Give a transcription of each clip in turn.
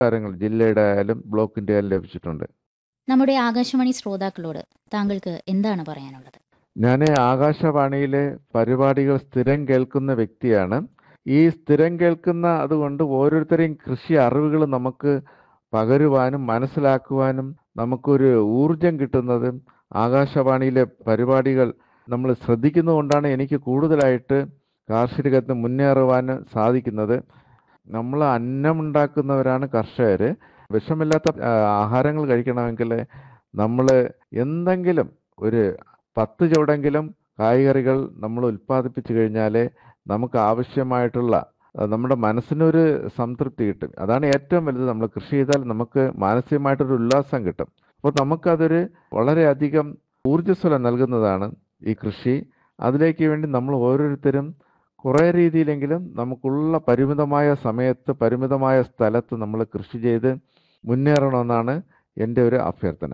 പുരസ്കാരങ്ങൾ ജില്ലയുടെ ആയാലും ബ്ലോക്കിന്റെ ആയാലും ലഭിച്ചിട്ടുണ്ട് നമ്മുടെ ആകാശവാണി ശ്രോതാക്കളോട് താങ്കൾക്ക് എന്താണ് പറയാനുള്ളത് ഞാൻ ആകാശവാണിയിലെ പരിപാടികൾ സ്ഥിരം കേൾക്കുന്ന വ്യക്തിയാണ് ഈ സ്ഥിരം കേൾക്കുന്ന അതുകൊണ്ട് ഓരോരുത്തരെയും കൃഷി അറിവുകൾ നമുക്ക് പകരുവാനും മനസ്സിലാക്കുവാനും നമുക്കൊരു ഊർജം കിട്ടുന്നത് ആകാശവാണിയിലെ പരിപാടികൾ നമ്മൾ ശ്രദ്ധിക്കുന്നതുകൊണ്ടാണ് എനിക്ക് കൂടുതലായിട്ട് കാർഷിക രംഗത്ത് മുന്നേറുവാൻ സാധിക്കുന്നത് നമ്മൾ അന്നമുണ്ടാക്കുന്നവരാണ് കർഷകർ വിഷമില്ലാത്ത ആ, ആഹാരങ്ങൾ കഴിക്കണമെങ്കിൽ നമ്മൾ എന്തെങ്കിലും ഒരു പത്ത് ചുവടെങ്കിലും കായ്കറികൾ നമ്മൾ ഉൽപ്പാദിപ്പിച്ചു കഴിഞ്ഞാൽ നമുക്ക് ആവശ്യമായിട്ടുള്ള ആ, നമ്മുടെ മനസ്സിനൊരു സംതൃപ്തി കിട്ടും അതാണ് ഏറ്റവും വലുത് നമ്മൾ കൃഷി ചെയ്താൽ നമുക്ക് മാനസികമായിട്ടൊരു ഉല്ലാസം കിട്ടും അപ്പോൾ നമുക്കതൊരു വളരെയധികം ഊർജ്ജസ്വലം നൽകുന്നതാണ് ഈ കൃഷി അതിലേക്ക് വേണ്ടി നമ്മൾ ഓരോരുത്തരും കുറേ രീതിയിലെങ്കിലും നമുക്കുള്ള പരിമിതമായ സമയത്ത് പരിമിതമായ സ്ഥലത്ത് നമ്മൾ കൃഷി ചെയ്ത് മുന്നേറണമെന്നാണ് എൻ്റെ ഒരു അഭ്യർത്ഥന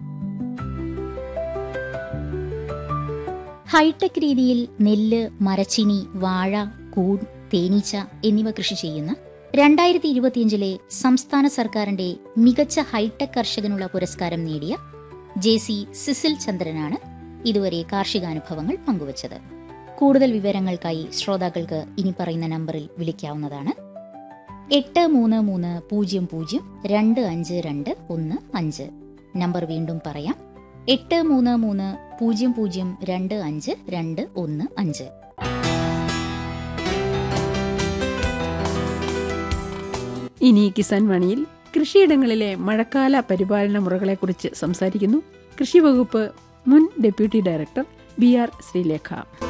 ഹൈടെക് രീതിയിൽ നെല്ല് മരച്ചിനി വാഴ കൂൺ തേനീച്ച എന്നിവ കൃഷി ചെയ്യുന്ന രണ്ടായിരത്തി ഇരുപത്തിയഞ്ചിലെ സംസ്ഥാന സർക്കാരിന്റെ മികച്ച ഹൈടെക് കർഷകനുള്ള പുരസ്കാരം നേടിയ ജെ സി സിസിൽ ചന്ദ്രനാണ് ഇതുവരെ കാർഷികാനുഭവങ്ങൾ പങ്കുവച്ചത് കൂടുതൽ വിവരങ്ങൾക്കായി ശ്രോതാക്കൾക്ക് ഇനി പറയുന്ന നമ്പറിൽ വിളിക്കാവുന്നതാണ് എട്ട് മൂന്ന് മൂന്ന് പൂജ്യം പൂജ്യം രണ്ട് അഞ്ച് രണ്ട് ഒന്ന് അഞ്ച് നമ്പർ വീണ്ടും പറയാം എട്ട് മൂന്ന് മൂന്ന് പൂജ്യം പൂജ്യം രണ്ട് അഞ്ച് രണ്ട് ഒന്ന് അഞ്ച് ഇനി കിസാൻ വാണിയിൽ കൃഷിയിടങ്ങളിലെ മഴക്കാല പരിപാലന മുറകളെക്കുറിച്ച് സംസാരിക്കുന്നു കൃഷി വകുപ്പ് മുൻ deputy director B R Sreelekha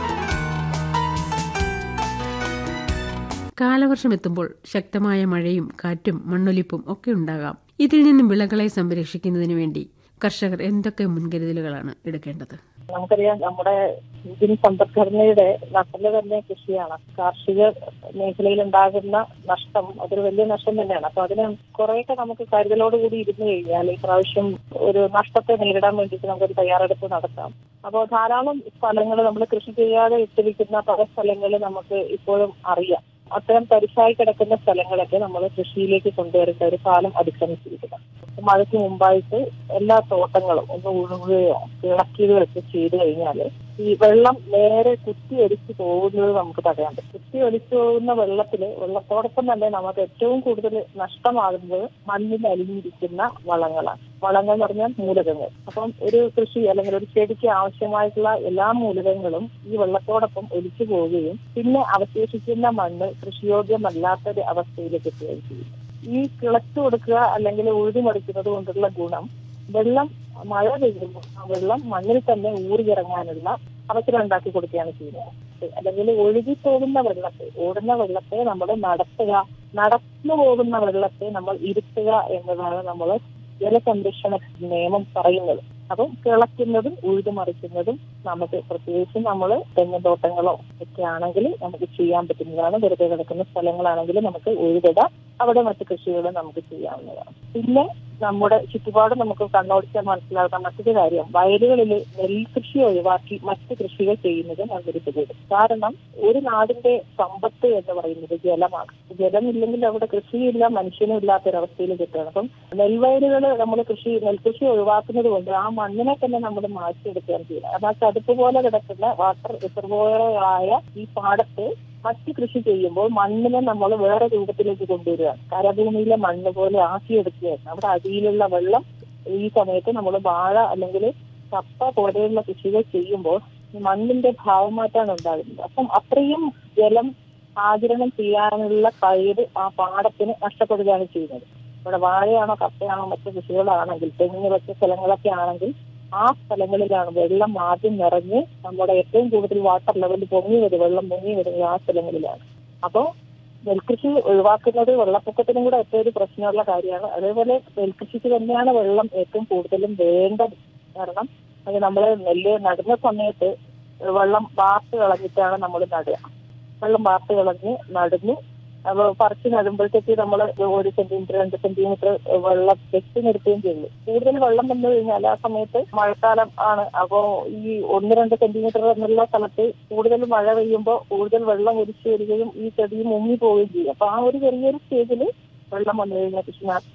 കാലവർഷം എത്തുമ്പോൾ ശക്തമായ മഴയും കാറ്റും മണ്ണൊലിപ്പും ഒക്കെ ഉണ്ടാകാം ഇതിൽ നിന്നും വിളകളെ സംരക്ഷിക്കുന്നതിന് വേണ്ടി കർഷകർ എന്തൊക്കെ മുൻകരുതലുകളാണ് എടുക്കേണ്ടത് നമുക്കറിയാം നമ്മുടെ ഇന്ത്യൻ സമ്പദ്ഘടനയുടെ നട്ടല് തന്നെ കൃഷിയാണ് കാർഷിക മേഖലയിൽ ഉണ്ടാകുന്ന നഷ്ടം അതൊരു വലിയ നഷ്ടം തന്നെയാണ് അപ്പൊ അതിന് കുറെയൊക്കെ നമുക്ക് കരുതലോടുകൂടി ഇരുന്ന് കഴിഞ്ഞാൽ ഈ പ്രാവശ്യം ഒരു നഷ്ടത്തെ നേരിടാൻ വേണ്ടിയിട്ട് നമുക്കൊരു തയ്യാറെടുപ്പ് നടത്താം അപ്പോൾ ധാരാളം സ്ഥലങ്ങൾ നമ്മൾ കൃഷി ചെയ്യാതെ ഇട്ടിരിക്കുന്ന പല സ്ഥലങ്ങൾ നമുക്ക് ഇപ്പോഴും അറിയാം അത്തരം തരിശായി കിടക്കുന്ന സ്ഥലങ്ങളൊക്കെ നമ്മൾ കൃഷിയിലേക്ക് കൊണ്ടുവരേണ്ട ഒരു കാലം അതിക്രമിച്ചിരിക്കണം മഴയ്ക്ക് മുമ്പായിട്ട് എല്ലാ തോട്ടങ്ങളും ഒന്ന് ഉഴുകുകയോ ഇളക്കുകയോ ഒക്കെ ചെയ്തു കഴിഞ്ഞാൽ ഈ വെള്ളം നേരെ കുത്തി ഒലിച്ചു പോകുന്നത് നമുക്ക് തടയാൻ പറ്റും കുത്തി ഒലിച്ചു പോകുന്ന വെള്ളത്തില് വെള്ളത്തോടൊപ്പം തന്നെ നമുക്ക് ഏറ്റവും കൂടുതൽ നഷ്ടമാകുന്നത് മണ്ണിൽ അലിഞ്ഞിരിക്കുന്ന വളങ്ങളാണ് വളങ്ങൾ എന്ന് പറഞ്ഞാൽ മൂലകങ്ങൾ അപ്പം ഒരു കൃഷി അല്ലെങ്കിൽ ഒരു ചെടിക്ക് ആവശ്യമായിട്ടുള്ള എല്ലാ മൂലകങ്ങളും ഈ വെള്ളത്തോടൊപ്പം ഒലിച്ചു പോവുകയും പിന്നെ അവശേഷിക്കുന്ന മണ്ണ് കൃഷിയോഗ്യമല്ലാത്തൊരു അവസ്ഥയിലേക്ക് എത്തുകയും ചെയ്യും ഈ കിളച്ചു കൊടുക്കുക അല്ലെങ്കിൽ ഉഴുതിമറിക്കുന്നത് കൊണ്ടുള്ള ഗുണം വെള്ളം മഴ പെയ്യുമ്പോൾ ആ വെള്ളം മണ്ണിൽ തന്നെ ഊറിയിറങ്ങാനുള്ള അവസരം ഉണ്ടാക്കി കൊടുക്കുകയാണ് ചെയ്യുന്നത് അല്ലെങ്കിൽ ഒഴുകി പോകുന്ന വെള്ളത്തെ ഓടുന്ന വെള്ളത്തെ നമ്മൾ നടത്തുക നടന്നു പോകുന്ന വെള്ളത്തെ നമ്മൾ ഇരുത്തുക എന്നതാണ് നമ്മൾ ജലസംരക്ഷണ നിയമം പറയുന്നത് അപ്പം കിളയ്ക്കുന്നതും ഉഴുതുമറിക്കുന്നതും നമുക്ക് പ്രത്യേകിച്ചും നമ്മൾ തെങ്ങുതോട്ടങ്ങളോ ഒക്കെ ആണെങ്കിൽ നമുക്ക് ചെയ്യാൻ പറ്റുന്നതാണ് വെറുതെ കിടക്കുന്ന സ്ഥലങ്ങളാണെങ്കിൽ നമുക്ക് ഉഴുതിടാം അവിടെ മറ്റു കൃഷികളും നമുക്ക് ചെയ്യാവുന്നതാണ് പിന്നെ നമ്മുടെ ചുറ്റുപാട് നമുക്ക് കണ്ണോടിച്ചാൽ മനസ്സിലാക്കാൻ മറ്റൊരു കാര്യം വയലുകളിൽ നെൽകൃഷി ഒഴിവാക്കി മറ്റ് കൃഷികൾ ചെയ്യുന്നത് നല്ലൊരു വരും കാരണം ഒരു നാടിന്റെ സമ്പത്ത് എന്ന് പറയുന്നത് ജലമാണ് ജലമില്ലെങ്കിൽ അവിടെ കൃഷിയില്ല മനുഷ്യനും ഇല്ലാത്തൊരവസ്ഥയിൽ കിട്ടുകയാണ് അപ്പം നെൽവയലുകൾ നമ്മൾ കൃഷി നെൽകൃഷി ഒഴിവാക്കുന്നത് കൊണ്ട് ആ മണ്ണിനെ തന്നെ നമ്മൾ മാറ്റിയെടുക്കുകയാണ് ചെയ്യുന്നത് അതാ ചതുപ്പ് പോലെ കിടക്കുന്ന വാട്ടർ റിസർവോയറായ ഈ പാടത്ത് മറ്റ് കൃഷി ചെയ്യുമ്പോൾ മണ്ണിനെ നമ്മൾ വേറെ രൂപത്തിലേക്ക് കൊണ്ടുവരികയാണ് കരഭൂമിയിലെ മണ്ണ് പോലെ ആക്കിയെടുക്കുകയാണ് അവിടെ അടിയിലുള്ള വെള്ളം ഈ സമയത്ത് നമ്മൾ വാഴ അല്ലെങ്കിൽ കപ്പ പോലെയുള്ള കൃഷികൾ ചെയ്യുമ്പോൾ ഈ മണ്ണിന്റെ ഭാവമാറ്റാണ് ഉണ്ടാകുന്നത് അപ്പം അത്രയും ജലം ആകിരണം ചെയ്യാനുള്ള കഴിവ് ആ പാടത്തിന് നഷ്ടപ്പെടുകയാണ് ചെയ്യുന്നത് ഇവിടെ വാഴയാണോ കപ്പയാണോ മറ്റു കൃഷികളാണെങ്കിൽ തെങ്ങ് വെച്ച സ്ഥലങ്ങളൊക്കെ ആണെങ്കിൽ ആ സ്ഥലങ്ങളിലാണ് വെള്ളം ആദ്യം നിറഞ്ഞ് നമ്മുടെ ഏറ്റവും കൂടുതൽ വാട്ടർ ലെവൽ പൊങ്ങി വരും വെള്ളം പൊങ്ങി വരുന്നത് ആ സ്ഥലങ്ങളിലാണ് അപ്പോൾ നെൽകൃഷി ഒഴിവാക്കുന്നത് വെള്ളപ്പൊക്കത്തിനും കൂടെ ഏറ്റവും ഒരു പ്രശ്നമുള്ള കാര്യമാണ് അതേപോലെ നെൽകൃഷിക്ക് തന്നെയാണ് വെള്ളം ഏറ്റവും കൂടുതലും വേണ്ടത് കാരണം അത് നമ്മൾ നെല്ല് നടുന്ന സമയത്ത് വെള്ളം വാർത്ത് കളഞ്ഞിട്ടാണ് നമ്മൾ നടുക വെള്ളം വാർത്ത് കളഞ്ഞ് നടുന്നു അപ്പോൾ പറിച്ച് നടുമ്പോഴത്തേക്ക് നമ്മൾ ഒരു സെന്റിമീറ്റർ രണ്ട് സെന്റിമീറ്റർ വെള്ളം വെച്ച് നിർത്തുകയും ചെയ്തു കൂടുതൽ വെള്ളം വന്നു കഴിഞ്ഞാൽ ആ സമയത്ത് മഴക്കാലം ആണ് അപ്പോൾ ഈ ഒന്ന് രണ്ട് സെന്റിമീറ്റർ എന്നുള്ള സ്ഥലത്ത് കൂടുതൽ മഴ പെയ്യുമ്പോൾ കൂടുതൽ വെള്ളം ഒലിച്ചു വരികയും ഈ ചെടി മുങ്ങി പോവുകയും ചെയ്യും അപ്പൊ ആ ഒരു ചെറിയൊരു സ്റ്റേജിൽ വെള്ളം വന്നു കഴിഞ്ഞാൽ കൃഷി